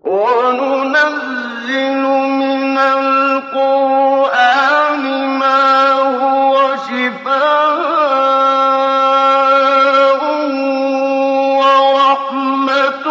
وَنُنَزِّلُ مِنَ الْقُرْآنِ مَا هُوَ شِفَاءٌ وَرَحْمَةٌ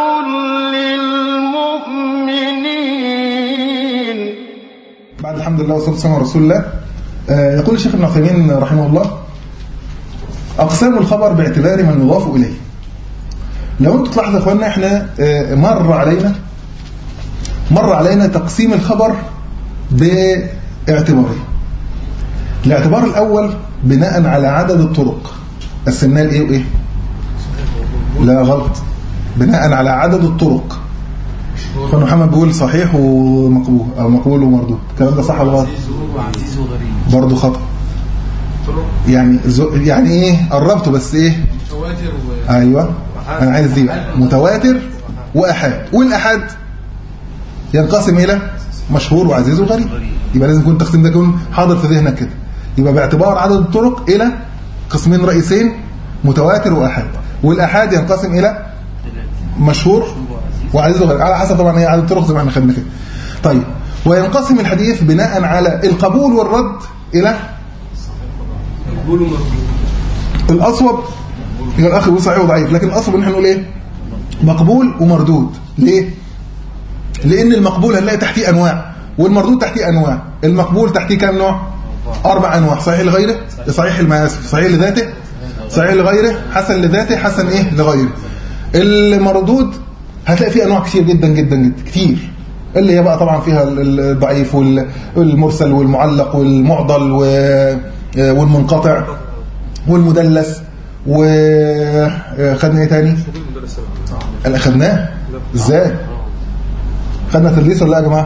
لِّلْمُؤْمِنِينَ بعد الحمد لله والصلاة والسلام على رسول الله آه، يقول الشيخ ابن عثيمين رحمه الله أقسام الخبر باعتبار من يضاف إليه لو انتوا تلاحظوا يا اخوانا احنا آه، مر علينا مر علينا تقسيم الخبر باعتبارين الاعتبار الأول بناء على عدد الطرق قسمناه لإيه وإيه لا غلط بناء على عدد الطرق اخوان محمد بيقول صحيح ومقبول او مقبول ومردود الكلام ده صح ولا غلط وعزيز وغريب برضه خطأ يعني زو يعني ايه قربته بس ايه متواتر و ايوه انا عايز دي بقى متواتر واحاد والاحاد ينقسم الى مشهور وعزيز وغريب يبقى لازم يكون التقسيم ده يكون حاضر في ذهنك كده يبقى باعتبار عدد الطرق الى قسمين رئيسين متواتر واحاد والاحاد ينقسم الى مشهور وعزيز وغريب على حسب طبعا هي عدد الطرق زي ما احنا خدنا كده طيب وينقسم الحديث بناء على القبول والرد الى مقبول ومردود الاصوب هي الاخ بيقول صحيح وضعيف لكن الاصوب ان احنا نقول ايه مقبول ومردود ليه لان المقبول هنلاقي تحتيه انواع والمردود تحتيه انواع المقبول تحتيه كام نوع اربع انواع صحيح لغيره صحيح المآسف صحيح لذاته صحيح لغيره حسن لذاته حسن ايه لغيره المردود هتلاقي فيه انواع كتير جدا جدا جدا كتير اللي هي بقى طبعا فيها الضعيف وال- والمرسل والمعلق والمعضل و- والمنقطع والمدلس وخدنا ايه تاني انا خدناه ازاي خدنا تدليس ولا لا يا جماعه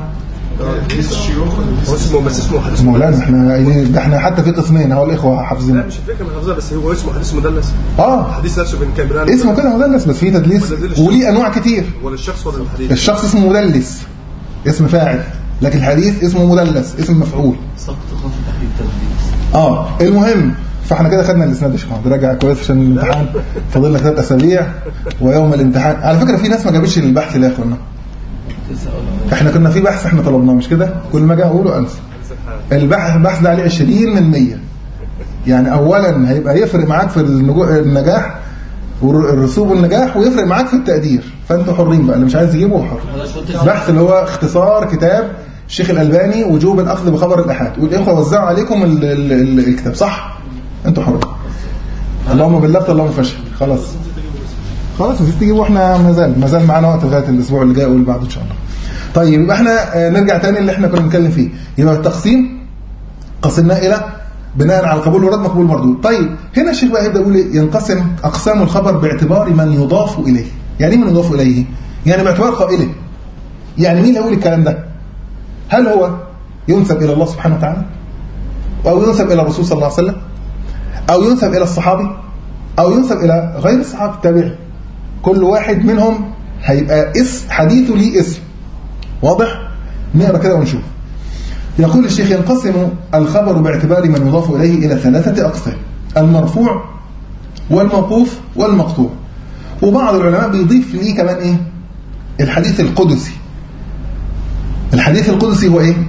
هو اسمه بس اسمه حديث مولانا احنا قايلين- ده احنا حتى في قسمين اهو الاخوه حافظين لا مش الفكره من حافظها بس هو اسمه حديث مدلس اه الحديث نفسه بن كامران اسمه كده مدلس بس فيه تدليس وليه انواع كتير ولا الشخص ولا الحديث الشخص اسمه مدلس اسم فاعل لكن الحديث اسمه مدلس اسم مفعول سقط خف تحديد تدليس اه المهم فاحنا كده خدنا الاسناد يا شيخ محمد راجع كويس عشان الامتحان فاضل لك ثلاث اسابيع ويوم الامتحان على فكره في ناس ما جابتش البحث ده يا اخوانا احنا كنا في بحث احنا طلبناه مش كده كل ما اجي اقوله انسى البحث البحث ده عليه 20 من 100 يعني اولا هيبقى يفرق معاك في النجو- النجاح والرسوب والنجاح ويفرق معاك في التقدير فانتوا حرين بقى اللي مش عايز يجيبه هو حر بحث اللي هو اختصار كتاب الشيخ الألباني وجوب الأخذ بخبر الأحاد والإخوة وزعوا عليكم ال ال ال الكتاب صح؟ أنتوا حرين اللهم بلغت اللهم فشل خلاص خلاص نسيت تجيبه احنا ما زال ما زال معانا وقت لغايه الاسبوع اللي جاي واللي بعده ان شاء الله. طيب يبقى احنا آه، نرجع تاني اللي احنا كنا بنتكلم فيه يبقى التقسيم قسمناه الى بناء على القبول والرد مقبول مردود طيب هنا الشيخ بقى يبدا يقول إيه؟ ينقسم اقسام الخبر باعتبار من يضاف اليه يعني ايه من يضاف اليه يعني باعتبار قائله يعني مين اللي هيقول الكلام ده هل هو ينسب الى الله سبحانه وتعالى او ينسب الى الرسول صلى الله عليه وسلم او ينسب الى الصحابي او ينسب الى غير الصحابي التابعي كل واحد منهم هيبقى اسم حديثه ليه اسم واضح نقرا كده ونشوف يقول الشيخ ينقسم الخبر باعتبار من يضاف إليه إلى ثلاثة أقسام المرفوع والموقوف والمقطوع وبعض العلماء بيضيف ليه كمان إيه الحديث القدسي الحديث القدسي هو إيه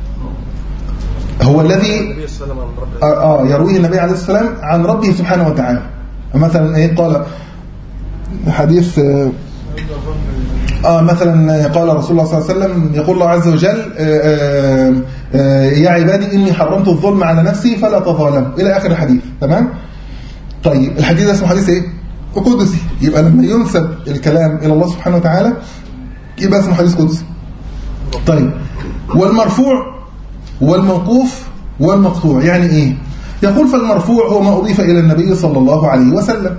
هو الذي النبي صلى الله عليه وسلم عن رب آه آه، يرويه النبي عليه الصلاة والسلام عن ربه سبحانه وتعالى مثلا إيه قال حديث آه، آه مثلا قال رسول الله صلى الله عليه وسلم يقول الله عز وجل آه، آه، آه، يا عبادي إني حرمت الظلم على نفسي فلا تظالموا إلى آخر الحديث تمام طيب الحديث ده اسمه حديث إيه قدسي يبقى لما ينسب الكلام إلى الله سبحانه وتعالى يبقى اسمه حديث قدسي طيب والمرفوع والموقوف والمقطوع يعني إيه يقول فالمرفوع هو ما أضيف إلى النبي صلى الله عليه وسلم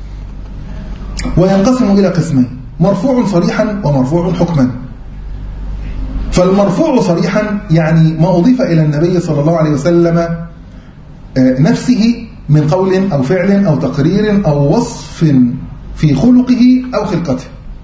وينقسم إلى قسمين مرفوع صريحا ومرفوع حكما فالمرفوع صريحا يعني ما أضيف إلى النبي صلى الله عليه وسلم آه، نفسه من قول أو فعل أو تقرير أو وصف في خلقه أو خلقته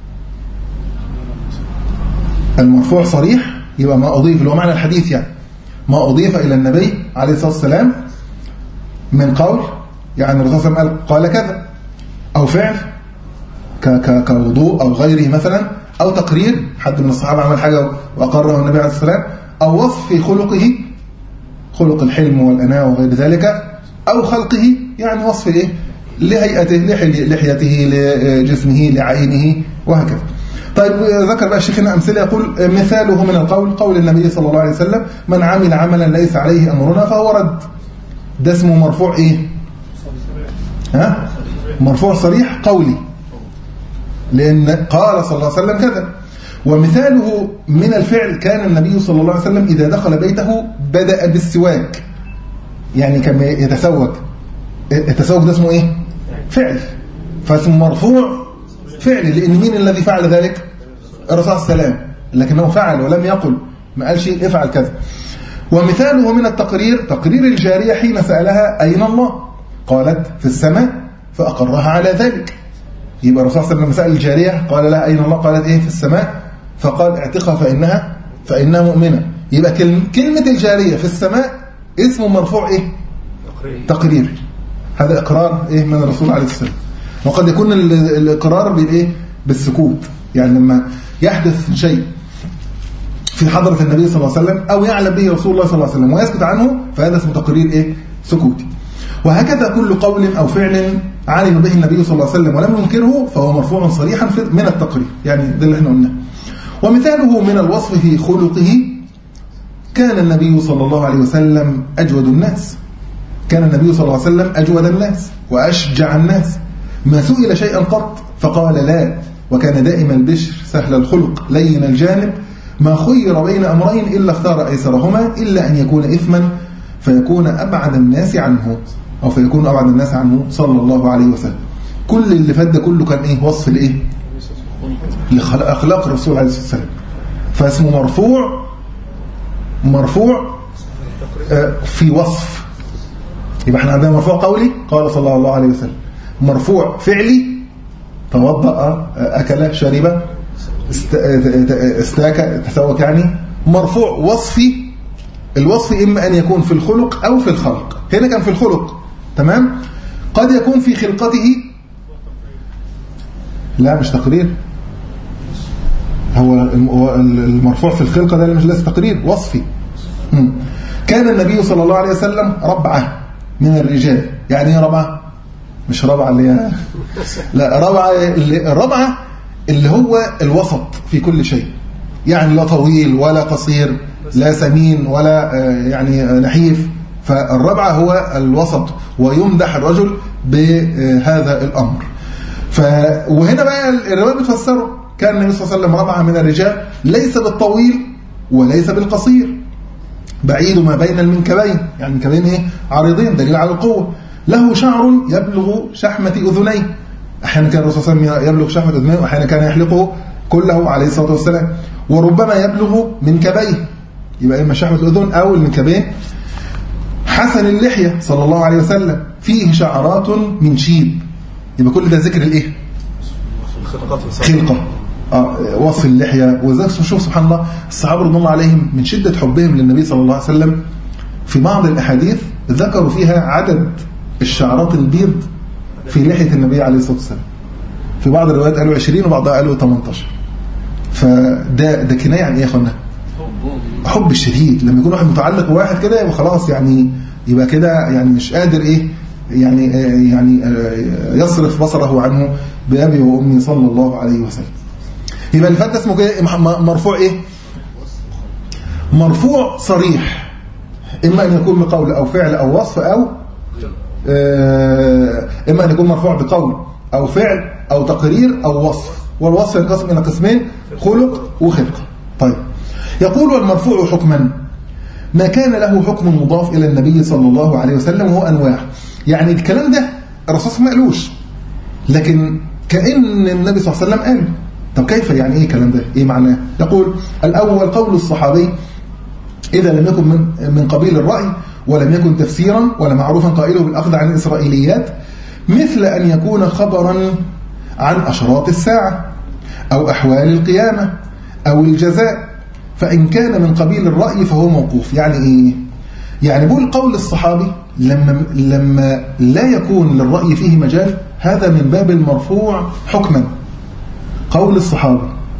المرفوع صريح يبقى ما أضيف اللي هو معنى الحديث يعني ما أضيف إلى النبي عليه الصلاة والسلام من قول يعني الرسول صلى الله عليه وسلم قال قال كذا أو فعل ك- ك- كوضوء أو غيره مثلا أو تقرير حد من الصحابة عمل حاجة وأقره النبي عليه الصلاة والسلام أو وصف في خلقه خلق الحلم والأناة وغير ذلك أو خلقه يعني وصف إيه لهيئته لحي- لحيته لجسمه لعينه وهكذا طيب ذكر بقى الشيخ هنا أمثلة يقول مثاله من القول قول النبي صلى الله عليه وسلم من عمل عملا ليس عليه أمرنا فهو رد ده اسمه مرفوع إيه ها مرفوع صريح قولي لأن قال صلى الله عليه وسلم كذا ومثاله من الفعل كان النبي صلى الله عليه وسلم إذا دخل بيته بدأ بالسواك يعني كان يتسوق التسوق ده اسمه ايه فعل فاسمه مرفوع فعل لان مين الذي فعل ذلك الرسول صلى الله عليه وسلم لكنه فعل ولم يقل ما قالش افعل كذا ومثاله من التقرير تقرير الجارية حين سألها أين الله قالت في السماء فأقرها على ذلك يبقى الرسول صلى الله عليه وسلم سأل الجارية قال لها أين الله قالت إيه في السماء فقال اعتقها فإنها فإنها مؤمنة يبقى كلمة, كلمة الجارية في السماء اسمه مرفوع إيه تقرير هذا إقرار إيه من الرسول عليه الصلاة والسلام وقد يكون ال- الإقرار بالإيه بالسكوت يعني لما يحدث شيء في حضرة النبي صلى الله عليه وسلم أو يعلم به رسول الله صلى الله عليه وسلم ويسكت عنه فهذا اسمه تقرير إيه سكوتي وهكذا كل قول أو فعل علم به النبي صلى الله عليه وسلم ولم ينكره فهو مرفوع صريحا في- من التقرير يعني ده اللي احنا قلناه ومثاله من الوصف في خلقه كان النبي صلى الله عليه وسلم أجود الناس كان النبي صلى الله عليه وسلم أجود الناس وأشجع الناس ما سئل شيئا قط فقال لا وكان دائما البشر سهل الخلق لين الجانب ما خير بين أمرين إلا اختار أيسرهما إلا أن يكون إثما فيكون أبعد الناس عنه أو فيكون أبعد الناس عنه صلى الله عليه وسلم كل اللي فات ده كله كان إيه وصف لإيه لأخلاق الرسول عليه الصلاة والسلام فاسمه مرفوع مرفوع آه، في وصف يبقى احنا عندنا مرفوع قولي قال صلى الله عليه وسلم مرفوع فعلي توضأ أكل شرب است- استاك تسوق يعني مرفوع وصفي الوصف إما أن يكون في الخلق أو في الخلق هنا كان في الخلق تمام قد يكون في خلقته لا مش تقرير هو الم- هو المرفوع في الخلقة ده اللي مش ليس تقرير وصفي مم. كان النبي صلى الله عليه وسلم ربعة من الرجال يعني ايه ربعة مش ربعة اللي هي لا ربعة اللي الربعة اللي هو الوسط في كل شيء يعني لا طويل ولا قصير لا سمين ولا آه، يعني آه، نحيف فالربعة هو الوسط ويمدح الرجل بهذا الأمر ف وهنا بقى الرواية بتفسره كان النبي صلى الله عليه وسلم ربعة من الرجال ليس بالطويل وليس بالقصير بعيد ما بين المنكبين يعني المنكبين ايه عريضين دليل على القوة له شعر يبلغ شحمة أذنيه أحيانا كان الرسول صلى الله عليه وسلم يبلغ شحمة أذنيه وأحيانا كان يحلقه كله عليه الصلاة والسلام وربما يبلغ منكبيه يبقى إما شحمة الأذن أو المنكبين حسن اللحية صلى الله عليه وسلم فيه شعرات من شيب يبقى كل ده ذكر الايه خلقات الإنسان خلقة آه وصف اللحية وذلك شوف سبحان الله الصحابة رضي الله عليهم من شدة حبهم للنبي صلى الله عليه وسلم في بعض الأحاديث ذكروا فيها عدد الشعرات البيض في لحية النبي عليه الصلاة والسلام في بعض الروايات قالوا 20 وبعضها قالوا 18 فده ده كناية عن ايه يا اخوانا حب الشديد لما يكون واحد متعلق بواحد كده يبقى خلاص يعني يبقى كده يعني مش قادر ايه يعني آه يعني آه يصرف بصره عنه بأبي وأمي صلى الله عليه وسلم يبقى اللي فات ده اسمه كده م- مرفوع ايه مرفوع صريح اما ان يكون بقول او فعل او وصف او آه، اما ان يكون مرفوع بقول او فعل او تقرير او وصف والوصف ينقسم الى قسمين خلق وخلقه طيب يقول والمرفوع حكما ما كان له حكم مضاف الى النبي صلى الله عليه وسلم وهو انواع يعني الكلام ده الرسول صلى الله عليه وسلم ما قالوش لكن كأن النبي صلى الله عليه وسلم قال طب كيف يعني ايه الكلام ده ايه معناه يقول الاول قول الصحابي إذا لم يكن من من قبيل الرأي ولم يكن تفسيرا ولا معروفا قائله بالأخذ عن الإسرائيليات مثل أن يكون خبرا عن أشراط الساعة أو أحوال القيامة أو الجزاء فإن كان من قبيل الرأي فهو موقوف يعني إيه؟ يعني بقول قول الصحابي لما, لما لا يكون للرأي فيه مجال هذا من باب المرفوع حكما قول الصحابي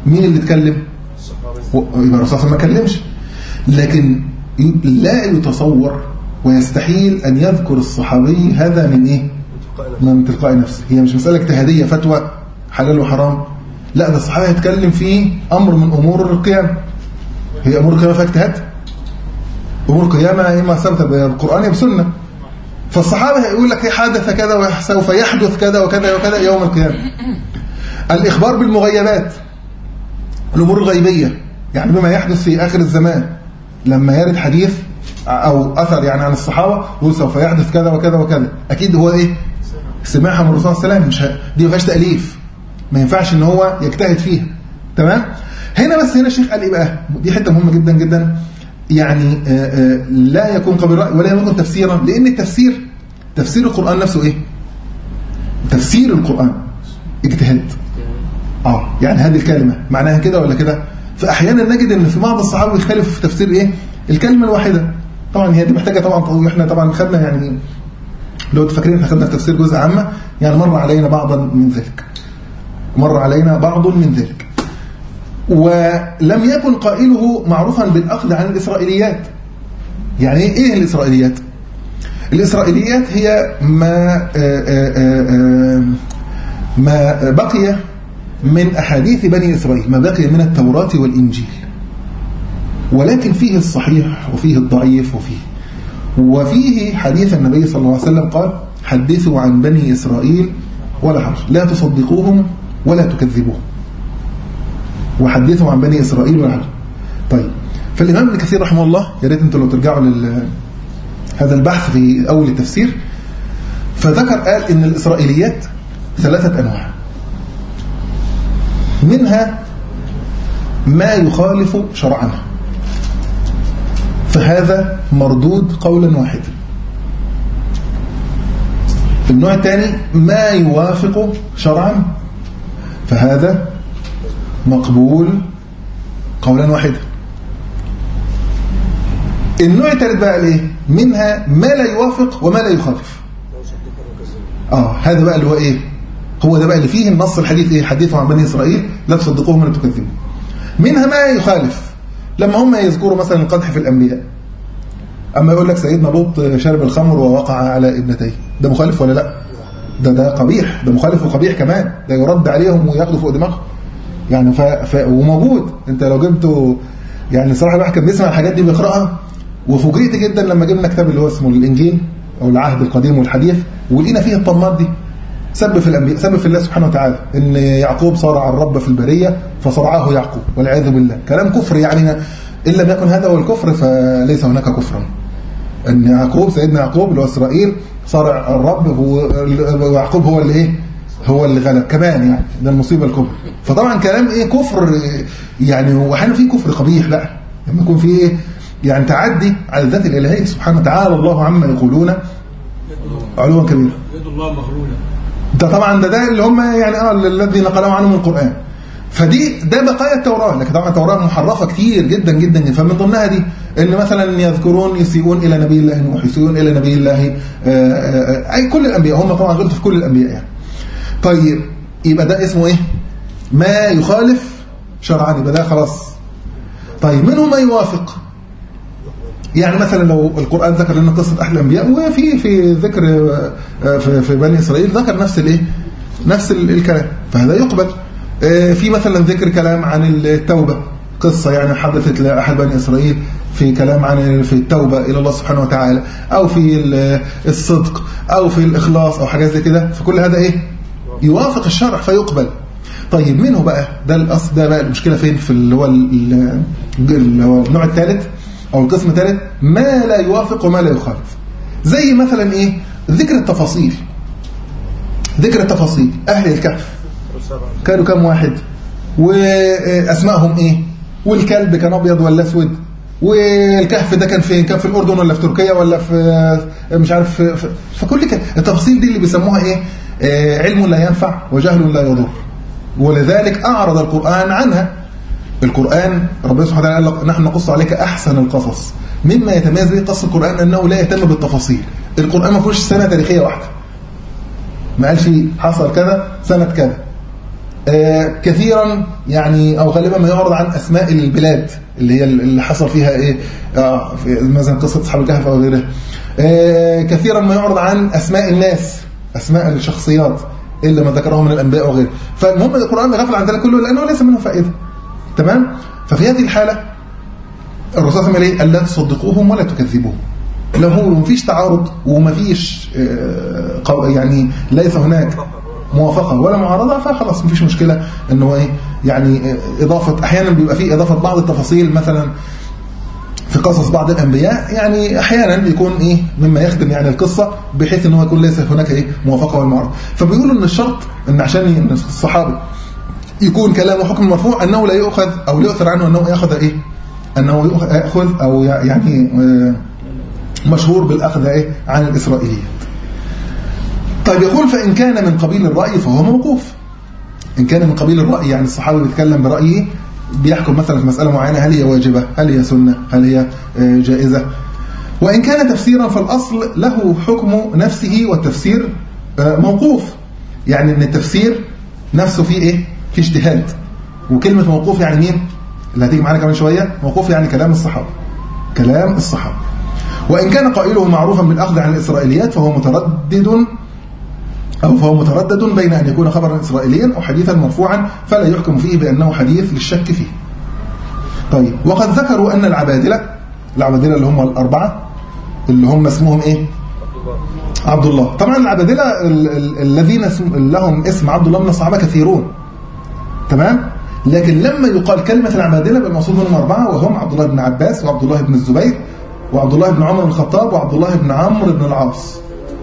مين اللي اتكلم و- يبقى الرسول صلى الله عليه وسلم ما اتكلمش لكن ي- لا يتصور ويستحيل أن يذكر الصحابي هذا من إيه من تلقاء نفسه هي مش مسألة اجتهادية فتوى حلال وحرام لا ده الصحابي هيتكلم في أمر من أمور القيامة هي أمور القيامة فيها اجتهاد أمور القيامة إما ثابتة بالقرآن يا بسنة فالصحابة هيقول لك حدث كذا وسوف يحدث كذا وكذا وكذا يوم القيامة الإخبار بالمغيبات الأمور الغيبية يعني بما يحدث في آخر الزمان لما يرد حديث أو أثر يعني عن الصحابة يقول سوف يحدث كذا وكذا وكذا أكيد هو إيه سمعها من الرسول صلى الله عليه وسلم مش ه... دي ما فيهاش تأليف ما ينفعش إن هو يجتهد فيها تمام هنا بس هنا الشيخ قال إيه بقى دي حتة مهمة جدا جدا يعني آه، آه، لا يكون قبل رأي ولا يكون تفسيرا لأن التفسير تفسير القرآن نفسه إيه تفسير القرآن اجتهاد اه يعني هذه الكلمة معناها كده ولا كده فأحيانا نجد ان في بعض الصحابة يختلف في تفسير ايه الكلمة الواحدة طبعا هي دي محتاجة طبعا تطوير احنا طبعا خدنا يعني لو تفكرين احنا خدنا في تفسير جزء عامة يعني مر علينا بعضا من ذلك مر علينا بعض من ذلك ولم يكن قائله معروفا بالأخذ عن الإسرائيليات يعني ايه الإسرائيليات الإسرائيليات هي ما آه، آه، آه، آه، ما بقي من أحاديث بني إسرائيل ما بقي من التوراة والإنجيل ولكن فيه الصحيح وفيه الضعيف وفيه وفيه حديث النبي صلى الله عليه وسلم قال حدثوا عن بني إسرائيل ولا حرج لا تصدقوهم ولا تكذبوهم وحدثوا عن بني إسرائيل ولا حرج طيب فالإمام ابن كثير رحمه الله يا ريت انتوا لو ترجعوا لل هذا البحث في أول التفسير فذكر قال إن الإسرائيليات ثلاثة أنواع منها ما يخالف شرعنا فهذا مردود قولا واحدا النوع الثاني ما يوافق شرعا فهذا مقبول قولا واحدا النوع الثالث بقى ايه منها ما لا يوافق وما لا يخالف اه هذا بقى اللي هو ايه هو ده بقى اللي فيه النص الحديث ايه حديثه عن بني اسرائيل لا تصدقوهم ولا تكذبوا منها ما يخالف لما هم يذكروا مثلا القدح في الانبياء اما يقول لك سيدنا لوط شرب الخمر ووقع على ابنتيه ده مخالف ولا لا ده ده قبيح ده مخالف وقبيح كمان ده يرد عليهم وياخدوا فوق دماغهم يعني ف... ف... وموجود انت لو جبته يعني صراحه الواحد كان بيسمع الحاجات دي بيقراها وفوجئت جدا لما جبنا كتاب اللي هو اسمه الانجيل او العهد القديم والحديث ولقينا فيه الطماط دي سب في الانبياء سب في الله سبحانه وتعالى ان يعقوب صارع الرب في البريه فصرعه يعقوب والعياذ بالله كلام كفر يعني ان لم يكن هذا هو الكفر فليس هناك كفرا ان يعقوب سيدنا يعقوب اللي هو اسرائيل صارع الرب هو ويعقوب هو اللي ايه هو اللي غلب كمان يعني ده المصيبه الكبرى فطبعا كلام ايه كفر يعني واحيانا في كفر قبيح بقى لما يكون في ايه يعني تعدي على الذات الالهيه سبحانه وتعالى الله عما يقولون علوا كبيرا يد الله مغلولة ده طبعا ده ده اللي هم يعني اه الذي نقلوا عنه من القرآن فدي ده بقايا التوراة لكن طبعا التوراة محرفة كتير جدا جدا فمن ضمنها دي ان مثلا يذكرون يسيئون الى نبي الله نوح يسيئون الى نبي الله آه، آه، اي كل الانبياء هم طبعا غلطوا في كل الانبياء يعني طيب يبقى ده اسمه ايه ما يخالف شرعا يبقى ده خلاص طيب منهم ما يوافق يعني مثلا لو القرآن ذكر لنا قصة أهل الأنبياء وفي في ذكر آه، في في بني إسرائيل ذكر نفس الإيه نفس ال- الكلام فهذا يقبل آه، في مثلا ذكر كلام عن التوبة قصة يعني حدثت لأحد بني إسرائيل في كلام عن في التوبة إلى الله سبحانه وتعالى أو في ال- الصدق أو في الإخلاص أو حاجات زي كده فكل هذا إيه يوافق الشرع فيقبل طيب منه بقى ده الأصل ده بقى المشكلة فين في اللي هو ال- اللي هو النوع الثالث أو القسم الثالث ما لا يوافق وما لا يخالف زي مثلا إيه ذكر التفاصيل ذكر التفاصيل أهل الكهف كانوا كم واحد وأسمائهم إيه والكلب كان أبيض ولا أسود والكهف ده كان فين كان في الأردن ولا في تركيا ولا في مش عارف في في فكل كده التفاصيل دي اللي بيسموها إيه آه، علم لا ينفع وجهل لا يضر ولذلك أعرض القرآن عنها القرآن ربنا سبحانه وتعالى قال لك نحن نقص عليك أحسن القصص مما يتميز به قصة القرآن أنه لا يهتم بالتفاصيل القرآن ما فيهوش سنة تاريخية واحدة ما قالش حصل كذا سنة كذا آه، كثيرا يعني او غالبا ما يعرض عن اسماء البلاد اللي هي اللي حصل فيها ايه آه، في مثلا قصه اصحاب الكهف او غيرها آه، كثيرا ما يعرض عن اسماء الناس اسماء الشخصيات الا ما ذكره من الانبياء وغيره فالمهم القران غفل عن ذلك كله لانه ليس منه فائده تمام ففي هذه الحاله الرسول صلى الله عليه وسلم قال لا تصدقوهم ولا تكذبوهم لو هو مفيش تعارض ومفيش آه، قو- يعني ليس هناك موافقة ولا معارضة فخلاص مفيش مشكلة ان هو ايه يعني آه، اضافة احيانا بيبقى فيه اضافة بعض التفاصيل مثلا في قصص بعض الانبياء يعني احيانا بيكون ايه مما يخدم يعني القصة بحيث ان هو يكون ليس هناك ايه موافقة ولا معارضة فبيقولوا ان الشرط ان عشان إن الصحابي يكون كلامه حكم مرفوع انه لا يؤخذ او لا يؤثر عنه انه ياخذ ايه انه ياخذ او يعني آه، مشهور بالاخذ ايه عن الاسرائيليات طيب يقول فان كان من قبيل الراي فهو موقوف ان كان من قبيل الراي يعني الصحابي بيتكلم برايه بيحكم مثلا في مساله معينه هل هي واجبه هل هي سنه هل هي آه، جائزه وان كان تفسيرا فالاصل له حكم نفسه والتفسير آه، موقوف يعني ان التفسير نفسه فيه ايه فيه اجتهاد وكلمه موقوف يعني مين اللي هتيجي معانا كمان شويه موقوف يعني كلام الصحابه كلام الصحابه وإن كان قائله معروفا بالأخذ عن الإسرائيليات فهو متردد أو فهو متردد بين أن يكون خبرا إسرائيليا أو حديثا مرفوعا فلا يحكم فيه بأنه حديث للشك فيه طيب وقد ذكروا أن العبادلة العبادلة اللي هم الأربعة اللي هم اسمهم إيه عبد الله طبعا العبادلة ال- ال- الذين اسم- لهم اسم عبد الله من الصحابة كثيرون تمام لكن لما يقال كلمة العبادلة يبقى المقصود منهم أربعة وهم عبد الله بن عباس وعبد الله بن الزبير وعبد الله بن عمر بن الخطاب وعبد الله بن عمرو بن العاص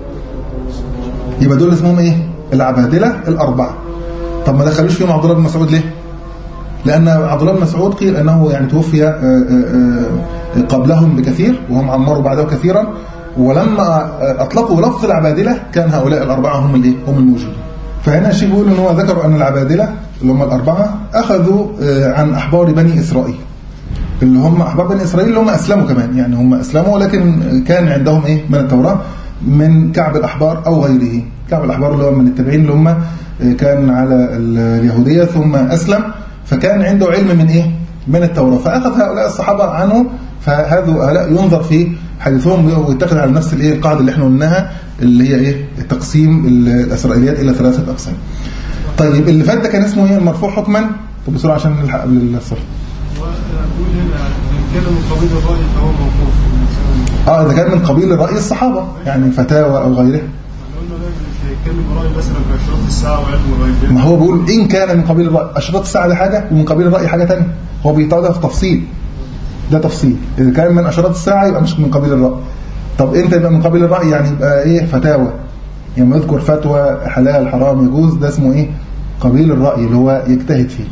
يبقى دول اسمهم ايه العبادلة الأربعة طب ما دخلوش فيهم عبد الله بن مسعود ليه لأن عبد الله بن مسعود قيل أنه يعني توفي آه، آه، آه، قبلهم بكثير وهم عمروا بعده كثيرا ولما آه، أطلقوا لفظ العبادلة كان هؤلاء الأربعة هم الايه هم الموجودين فهنا الشيخ بيقول ان هو ذكروا أن العبادلة اللي هم الأربعة أخذوا آه، عن أحبار بني إسرائيل اللي هم أحباب بني إسرائيل اللي هم أسلموا كمان يعني هم أسلموا ولكن كان عندهم إيه من التوراة من كعب الأحبار أو غيره كعب الأحبار اللي هو من التابعين اللي هم كان على اليهودية ثم أسلم فكان عنده علم من إيه من التوراة فأخذ هؤلاء الصحابة عنه فهذا هؤلاء ينظر في حديثهم ويتخذ على نفس الإيه القاعدة اللي احنا قلناها اللي هي إيه تقسيم الإسرائيليات إلى ثلاثة أقسام طيب اللي فات ده كان اسمه إيه المرفوع حكما طب بسرعة عشان نلحق قبل الصف وأقول هنا إن كان من قبيل الرأي فهو موقوف اه ده كان من قبيل رأي الصحابة يعني فتاوى أو غيرها قلنا لا مش هيتكلم برأي مثلا كأشراط الساعة وعلم الغيب ما هو بيقول إن كان من قبيل الرأي أشراط الساعة ده حاجة ومن قبيل الرأي حاجة تانية هو بيطلع في تفصيل ده تفصيل إذا كان من أشراط الساعة يبقى مش من قبيل الرأي طب إمتى يبقى من قبيل الرأي يعني يبقى إيه فتاوى يعني يذكر فتوى حلال حرام يجوز ده اسمه إيه قبيل الرأي اللي هو يجتهد فيه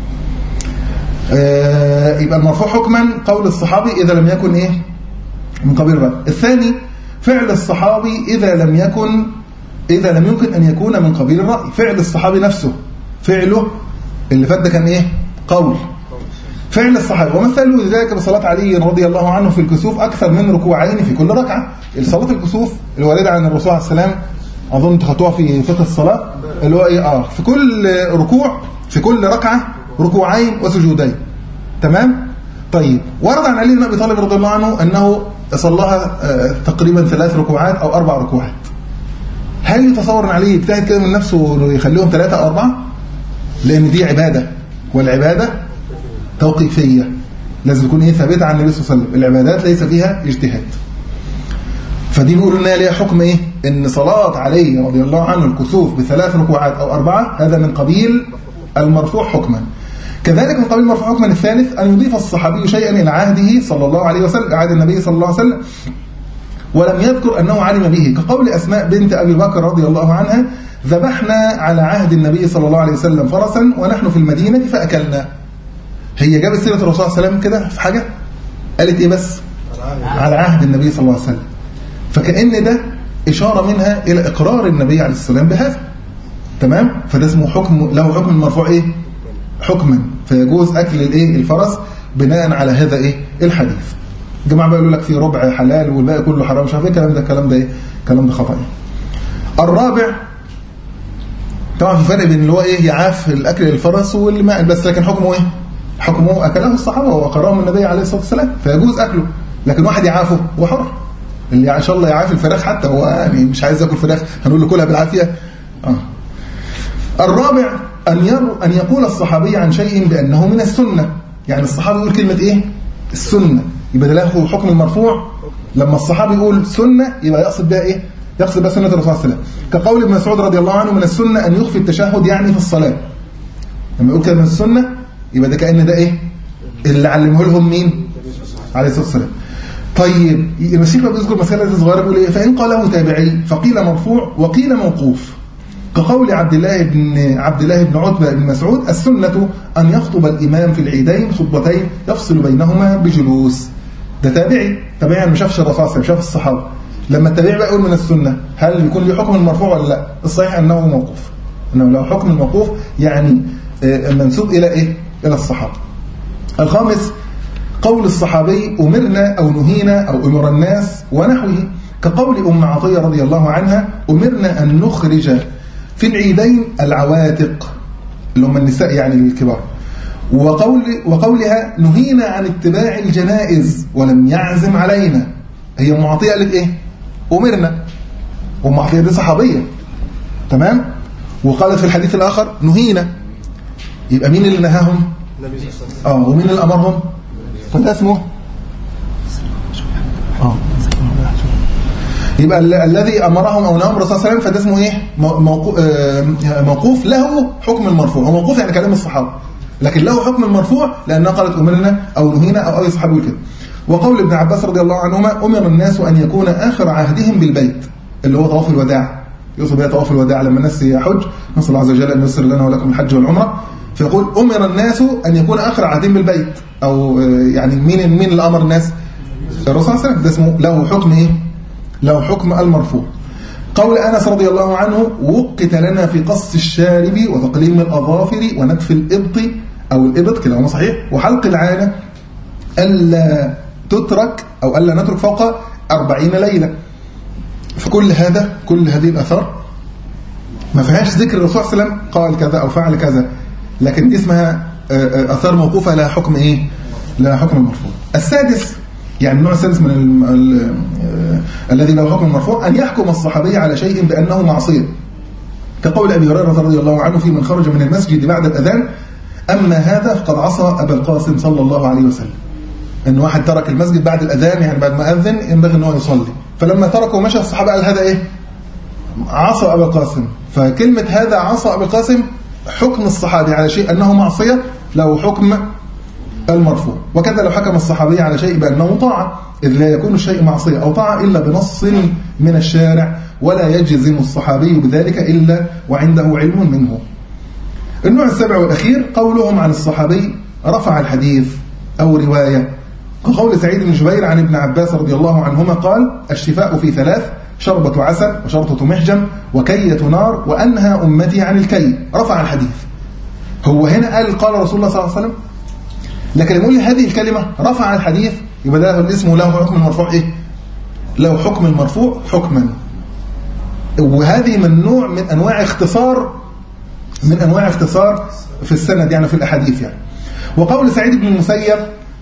آه يبقى المرفوع حكما قول الصحابي إذا لم يكن إيه من قبيل الرأي الثاني فعل الصحابي إذا لم يكن إذا لم يمكن أن يكون من قبيل الرأي فعل الصحابي نفسه فعله اللي فات ده كان إيه قول فعل الصحابي ومثلوا ذلك بصلاة علي رضي الله عنه في الكسوف أكثر من ركوعين في كل ركعة صلاة الكسوف الواردة عن الرسول عليه السلام أظن تخطوها في فقه الصلاة اللي هو إيه آه في كل ركوع في كل ركعة ركوعين وسجودين تمام طيب ورد عن علي بن ابي طالب رضي الله عنه انه صلاها آه، تقريبا ثلاث ركوعات او اربع ركوعات هل يتصور ان علي يجتهد كده من نفسه انه يخليهم ثلاثه او اربعه لان دي عباده والعباده توقيفيه لازم تكون ايه ثابته عن النبي صلى الله عليه وسلم العبادات ليس فيها اجتهاد فدي بيقولوا انها ليها حكم ايه ان صلاه علي رضي الله عنه الكسوف بثلاث ركوعات او اربعه هذا من قبيل المرفوع حكما كذلك من قبيل المرفوع حكما الثالث ان يضيف الصحابي شيئا الى عهده صلى الله عليه وسلم عهد النبي صلى الله عليه وسلم ولم يذكر انه علم به كقول اسماء بنت ابي بكر رضي الله عنها ذبحنا على عهد النبي صلى الله عليه وسلم فرسا ونحن في المدينه فاكلنا هي جابت سيره الرسول صلى الله عليه وسلم كده في حاجه قالت ايه بس على عهد النبي صلى الله عليه وسلم فكأن ده إشارة منها إلى إقرار النبي عليه السلام بهذا تمام فده اسمه حكم له حكم المرفوع إيه حكما فيجوز أكل الإيه الفرس بناء على هذا إيه الحديث الجماعة بقى يقولوا لك في ربع حلال والباقي كله حرام مش عارف ايه الكلام ده الكلام ده إيه الكلام ده خطأ الرابع طبعا في فرق بين اللي هو ايه يعاف الاكل للفرس والماء بس لكن حكمه ايه حكمه اكله الصحابه واقرهم النبي عليه الصلاه والسلام فيجوز اكله لكن واحد يعافه هو حر اللي ان شاء الله يعافي الفراخ حتى هو يعني مش عايز ياكل فراخ هنقول له كلها بالعافيه اه الرابع أن ير أن يقول الصحابي عن شيء بأنه من السنة يعني الصحابي يقول كلمة إيه؟ السنة يبقى ده له حكم المرفوع لما الصحابي يقول سنة يبقى يقصد بها إيه؟ يقصد بها سنة الرسول صلى الله عليه وسلم كقول ابن مسعود رضي الله عنه من السنة أن يخفي التشهد يعني في الصلاة لما يقول كده من السنة يبقى ده كأن ده إيه؟ اللي علمه لهم مين؟ عليه الصلاة والسلام طيب المسيح بقى بيذكر مسألة صغيرة بيقول إيه؟ فإن قاله تابعي فقيل مرفوع وقيل موقوف كقول عبد الله بن عبد الله بن عتبة بن مسعود السنة أن يخطب الإمام في العيدين خطبتين يفصل بينهما بجلوس ده تابعي تابعي ما شافش الرسول صلى الله عليه وسلم شاف الصحابة لما التابعي بقى يقول من السنة هل يكون له حكم المرفوع ولا لا الصحيح أنه موقوف أنه له حكم الموقوف يعني آه، منسوب إلى إيه إلى الصحابة الخامس قول الصحابي أمرنا أو نهينا أو أمر الناس ونحوه كقول أم عطية رضي الله عنها أمرنا أن نخرج في العيدين العواتق اللي هم النساء يعني الكبار وقول وقولها نهينا عن اتباع الجنائز ولم يعزم علينا هي أم عطية قالت إيه أمرنا أم عطية دي صحابية تمام وقالت في الحديث الآخر نهينا يبقى مين اللي نهاهم اه ومين اللي امرهم فده اسمه اه يبقى ال- الذي امرهم او نهاهم الرسول صلى الله عليه وسلم فده اسمه ايه مو- موقو- آه، موقوف له حكم المرفوع هو موقوف يعني كلام الصحابه لكن له حكم المرفوع لانها قالت امرنا او نهينا او اي صحابي كده وقول ابن عباس رضي الله عنهما امر الناس ان يكون اخر عهدهم بالبيت اللي هو طواف الوداع يقصد بها طواف الوداع لما الناس يحج نسال الله عز وجل ان ييسر لنا ولكم الحج والعمره فيقول امر الناس ان يكون اخر عهدهم بالبيت او آه، يعني مين مين اللي امر الناس الرسول صلى الله عليه وسلم ده اسمه له حكم ايه له حكم المرفوع قول أنس رضي الله عنه وقت لنا في قص الشارب وتقليم الأظافر ونتف الإبط أو الإبط كلاهما صحيح وحلق العانة ألا تترك أو ألا نترك فوق أربعين ليلة فكل هذا كل هذه الأثار ما فيهاش ذكر الرسول صلى الله عليه وسلم قال كذا أو فعل كذا لكن دي اسمها آه، آه، أثار موقوفة لها حكم إيه؟ لها حكم المرفوع السادس يعني النوع السادس من ال- ال- آه، الذي له حكم المرفوع أن يحكم الصحابي على شيء بأنه معصية كقول أبي هريرة رضي الله عنه في من خرج من المسجد بعد الأذان أما هذا فقد عصى أبا القاسم صلى الله عليه وسلم ان واحد ترك المسجد بعد الاذان يعني بعد ما اذن ينبغي ان هو يصلي فلما تركه ومشى الصحابه قال هذا ايه عصى ابا القاسم فكلمه هذا عصى ابا القاسم حكم الصحابي على شيء انه معصيه له حكم المرفوع وكذا لو حكم الصحابي على شيء بانه طاعه اذ لا يكون الشيء معصيه او طاعه الا بنص من الشارع ولا يجزم الصحابي بذلك الا وعنده علم منه النوع السابع والأخير قولهم عن الصحابي رفع الحديث أو رواية كقول سعيد بن جبير عن ابن عباس رضي الله عنهما قال الشفاء في ثلاث شربة عسل وشرطة محجم وكية نار وأنهى أمتي عن الكي رفع الحديث هو هنا قال قال رسول الله صلى الله عليه وسلم لكن يقول لي هذه الكلمة رفع الحديث يبقى ده الاسم له حكم المرفوع إيه له حكم المرفوع حكما وهذه من نوع من أنواع اختصار من أنواع اختصار في السند يعني في الأحاديث يعني وقول سعيد بن المسيب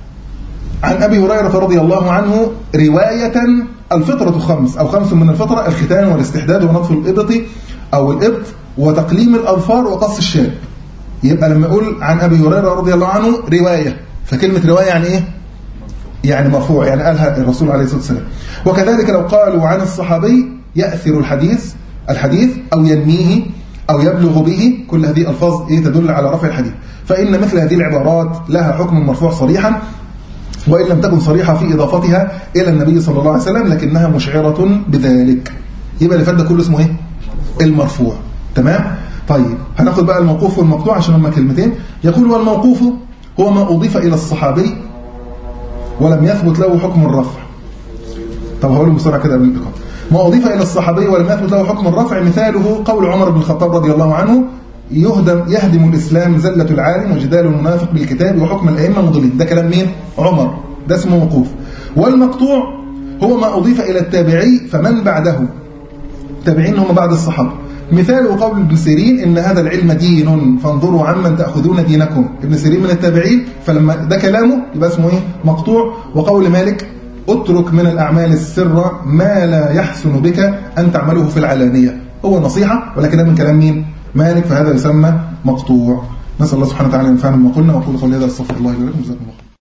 عن أبي هريرة رضي الله عنه رواية الفطرة خمس أو خمس من الفطرة الختان والاستحداد ونطف الإبط أو الإبط وتقليم الأظفار وقص الشاب يبقى لما يقول عن أبي هريرة رضي الله عنه رواية فكلمة رواية يعني إيه؟ يعني مرفوع يعني قالها الرسول عليه الصلاة والسلام وكذلك لو قالوا عن الصحابي يأثر الحديث الحديث أو ينميه أو يبلغ به كل هذه ألفاظ إيه تدل على رفع الحديث فإن مثل هذه العبارات لها حكم مرفوع صريحا وإن لم تكن صريحة في إضافتها إلى النبي صلى الله عليه وسلم لكنها مشعرة بذلك يبقى اللي فات ده كله اسمه إيه؟ المرفوع تمام؟ طيب هناخد بقى الموقوف والمقطوع عشان هما كلمتين يقول والموقوف هو ما أضيف إلى الصحابي ولم يثبت له حكم الرفع طب هقول بسرعة كده قبل اللقاء ما أضيف إلى الصحابي ولم يثبت له حكم الرفع مثاله قول عمر بن الخطاب رضي الله عنه يهدم يهدم الإسلام زلة العالم وجدال المنافق بالكتاب وحكم الأئمة مضلين ده كلام مين؟ عمر ده اسمه موقوف والمقطوع هو ما أضيف إلى التابعي فمن بعده التابعين هم بعد الصحابة مثال قول ابن سيرين إن هذا العلم دين فانظروا عمن تأخذون دينكم ابن سيرين من التابعين فلما ده كلامه يبقى اسمه إيه مقطوع وقول مالك اترك من الأعمال السر ما لا يحسن بك أن تعمله في العلانية هو نصيحة ولكنها من كلام مين مالك فهذا يسمى مقطوع نسأل الله سبحانه وتعالى أن ينفعنا بما قلنا وأقول قولي هذا استغفر الله لي ولكم جزاكم الله خيرا.